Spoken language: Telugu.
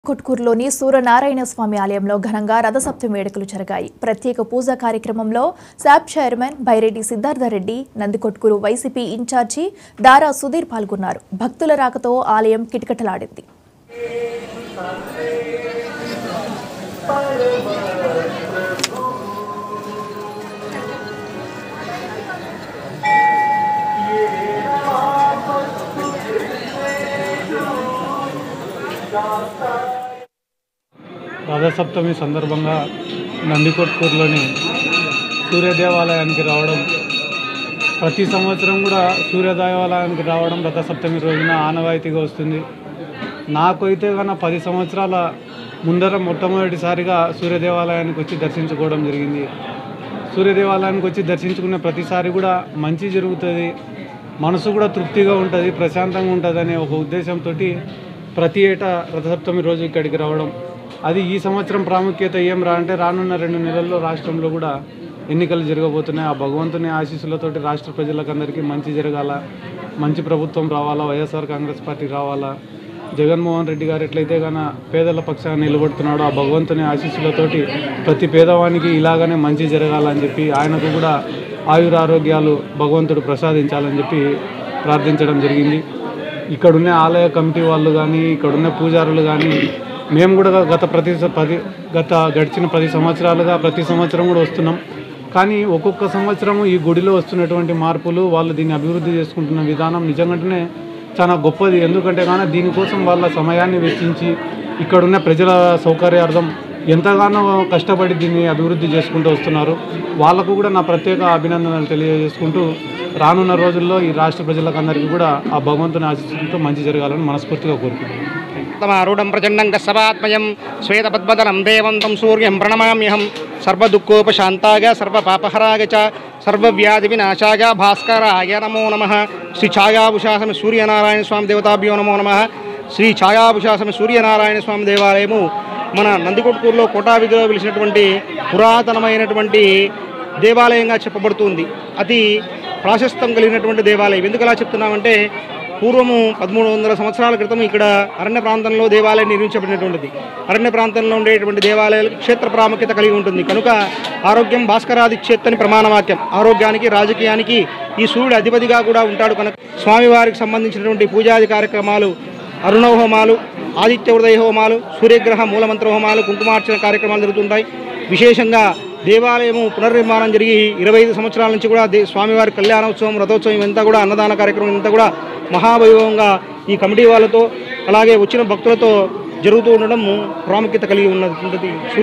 కొట్కూరులోని సూర్యనారాయణ స్వామి ఆలయంలో ఘనంగా రథసప్తమి వేడుకలు జరిగాయి ప్రత్యేక పూజా కార్యక్రమంలో శాప్ చైర్మన్ బైరెడ్డి సిద్ధార్థరెడ్డి నందికొట్కూరు వైసీపీ ఇన్ఛార్జి దారా సుధీర్ పాల్గొన్నారు భక్తుల రాకతో ఆలయం కిటకిటలాడింది రథసప్తమి సందర్భంగా నందికొట్కూరులోని సూర్య దేవాలయానికి రావడం ప్రతి సంవత్సరం కూడా సూర్య దేవాలయానికి రావడం రథసప్తమి రోజున ఆనవాయితీగా వస్తుంది నాకైతే కన్నా పది సంవత్సరాల ముందర మొట్టమొదటిసారిగా సూర్య దేవాలయానికి వచ్చి దర్శించుకోవడం జరిగింది సూర్య దేవాలయానికి వచ్చి దర్శించుకునే ప్రతిసారి కూడా మంచి జరుగుతుంది మనసు కూడా తృప్తిగా ఉంటుంది ప్రశాంతంగా ఉంటుంది అనే ఒక ఉద్దేశంతో ప్రతి ఏటా రథసప్తమి రోజు ఇక్కడికి రావడం అది ఈ సంవత్సరం ప్రాముఖ్యత ఏం రా అంటే రానున్న రెండు నెలల్లో రాష్ట్రంలో కూడా ఎన్నికలు జరగబోతున్నాయి ఆ భగవంతుని ఆశీస్సులతోటి రాష్ట్ర ప్రజలకందరికీ మంచి జరగాల మంచి ప్రభుత్వం రావాలా వైఎస్ఆర్ కాంగ్రెస్ పార్టీ రావాలా జగన్మోహన్ రెడ్డి గారు ఎట్లయితే గన పేదల పక్షాన నిలబడుతున్నాడో ఆ భగవంతుని ఆశీస్సులతోటి ప్రతి పేదవానికి ఇలాగనే మంచి జరగాలని చెప్పి ఆయనకు కూడా ఆయుర ఆరోగ్యాలు భగవంతుడు ప్రసాదించాలని చెప్పి ప్రార్థించడం జరిగింది ఇక్కడున్న ఆలయ కమిటీ వాళ్ళు కానీ ఇక్కడున్న పూజారులు కానీ మేము కూడా గత ప్రతి స- పది గత గడిచిన పది సంవత్సరాలుగా ప్రతి సంవత్సరం కూడా వస్తున్నాం కానీ ఒక్కొక్క సంవత్సరం ఈ గుడిలో వస్తున్నటువంటి మార్పులు వాళ్ళు దీన్ని అభివృద్ధి చేసుకుంటున్న విధానం నిజంగానే చాలా గొప్పది ఎందుకంటే కానీ దీనికోసం వాళ్ళ సమయాన్ని వెచ్చించి ఇక్కడున్న ప్రజల సౌకర్యార్థం ఎంతగానో కష్టపడి దీన్ని అభివృద్ధి చేసుకుంటూ వస్తున్నారు వాళ్ళకు కూడా నా ప్రత్యేక అభినందనలు తెలియజేసుకుంటూ రానున్న రోజుల్లో ఈ రాష్ట్ర ప్రజలకు అందరికీ కూడా ఆ భగవంతుని ఆశిస్తుంటూ మంచి జరగాలని మనస్ఫూర్తిగా కోరుకుంటున్నాను తమారూఢం ప్రచండం కస్సవాత్మయం శ్వేతపద్మదలం దేవం తం సూర్యం ప్రణమామ్యహం సర్వదుఃఖోపశాంతాయ సర్వపాపహరాయ చ సర్వవ్యాధి వినాశాయ భాస్కరాయ నమో నమ శ్రీ ఛాయాభుషాసమి సూర్యనారాయణ స్వామి దేవతాభ్యో నమో నమ శ్రీ ఛాయాభుషాసమి సూర్యనారాయణ స్వామి దేవాలయము మన నందికొట్కూరులో కోటావిధిలో వెలిసినటువంటి పురాతనమైనటువంటి దేవాలయంగా చెప్పబడుతుంది అతి ప్రాశస్తం కలిగినటువంటి దేవాలయం ఎందుకు అలా చెప్తున్నామంటే పూర్వము పదమూడు వందల సంవత్సరాల క్రితం ఇక్కడ అరణ్య ప్రాంతంలో దేవాలయం నిర్మించబడినటువంటిది అరణ్య ప్రాంతంలో ఉండేటువంటి దేవాలయాలకు క్షేత్ర ప్రాముఖ్యత కలిగి ఉంటుంది కనుక ఆరోగ్యం భాస్కరాది క్షేత్రని ప్రమాణవాక్యం ఆరోగ్యానికి రాజకీయానికి ఈ సూర్యుడు అధిపతిగా కూడా ఉంటాడు కనుక స్వామివారికి సంబంధించినటువంటి పూజాది కార్యక్రమాలు అరుణ హోమాలు ఆదిత్య హృదయ హోమాలు సూర్యగ్రహ మూలమంత్ర హోమాలు కుంకుమార్చన కార్యక్రమాలు జరుగుతుంటాయి విశేషంగా దేవాలయము పునర్నిర్మాణం జరిగి ఇరవై ఐదు సంవత్సరాల నుంచి కూడా దే స్వామివారి కళ్యాణోత్సవం రథోత్సవం ఇదంతా కూడా అన్నదాన కార్యక్రమం ఇదంతా కూడా మహావైభవంగా ఈ కమిటీ వాళ్ళతో అలాగే వచ్చిన భక్తులతో జరుగుతూ ఉండడం ప్రాముఖ్యత కలిగి ఉన్నది